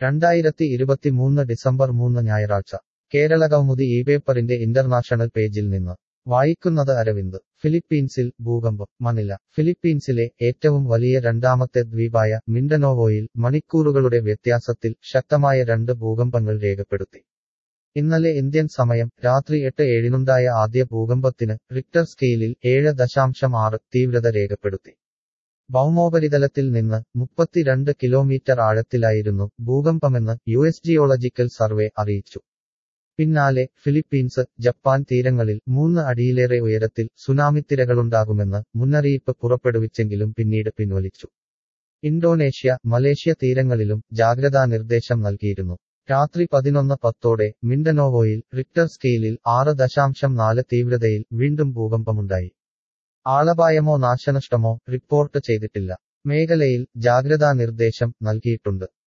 രണ്ടായിരത്തി ഇരുപത്തിമൂന്ന് ഡിസംബർ മൂന്ന് ഞായറാഴ്ച കേരള കൗമുദി ഈ പേപ്പറിന്റെ ഇന്റർനാഷണൽ പേജിൽ നിന്ന് വായിക്കുന്നത് അരവിന്ദ് ഫിലിപ്പീൻസിൽ ഭൂകമ്പം മനില ഫിലിപ്പീൻസിലെ ഏറ്റവും വലിയ രണ്ടാമത്തെ ദ്വീപായ മിൻഡനോവോയിൽ മണിക്കൂറുകളുടെ വ്യത്യാസത്തിൽ ശക്തമായ രണ്ട് ഭൂകമ്പങ്ങൾ രേഖപ്പെടുത്തി ഇന്നലെ ഇന്ത്യൻ സമയം രാത്രി എട്ട് ഏഴിനുണ്ടായ ആദ്യ ഭൂകമ്പത്തിന് റിക്ടർ സ്കെയിലിൽ ഏഴ് ദശാംശം ആറ് തീവ്രത രേഖപ്പെടുത്തി ഭൗമോപരിതലത്തിൽ നിന്ന് മുപ്പത്തിരണ്ട് കിലോമീറ്റർ ആഴത്തിലായിരുന്നു ഭൂകമ്പമെന്ന് യു എസ് ജിയോളജിക്കൽ സർവേ അറിയിച്ചു പിന്നാലെ ഫിലിപ്പീൻസ് ജപ്പാൻ തീരങ്ങളിൽ മൂന്ന് അടിയിലേറെ ഉയരത്തിൽ സുനാമിത്തിരകളുണ്ടാകുമെന്ന് മുന്നറിയിപ്പ് പുറപ്പെടുവിച്ചെങ്കിലും പിന്നീട് പിൻവലിച്ചു ഇന്തോനേഷ്യ മലേഷ്യ തീരങ്ങളിലും ജാഗ്രതാ നിർദ്ദേശം നൽകിയിരുന്നു രാത്രി പതിനൊന്ന് പത്തോടെ മിൻഡനോവോയിൽ റിക്ടർ സ്കെയിലിൽ ആറ് ദശാംശം നാല് തീവ്രതയിൽ വീണ്ടും ഭൂകമ്പമുണ്ടായി ആളപായമോ നാശനഷ്ടമോ റിപ്പോർട്ട് ചെയ്തിട്ടില്ല മേഖലയിൽ ജാഗ്രതാ നിർദ്ദേശം നൽകിയിട്ടുണ്ട്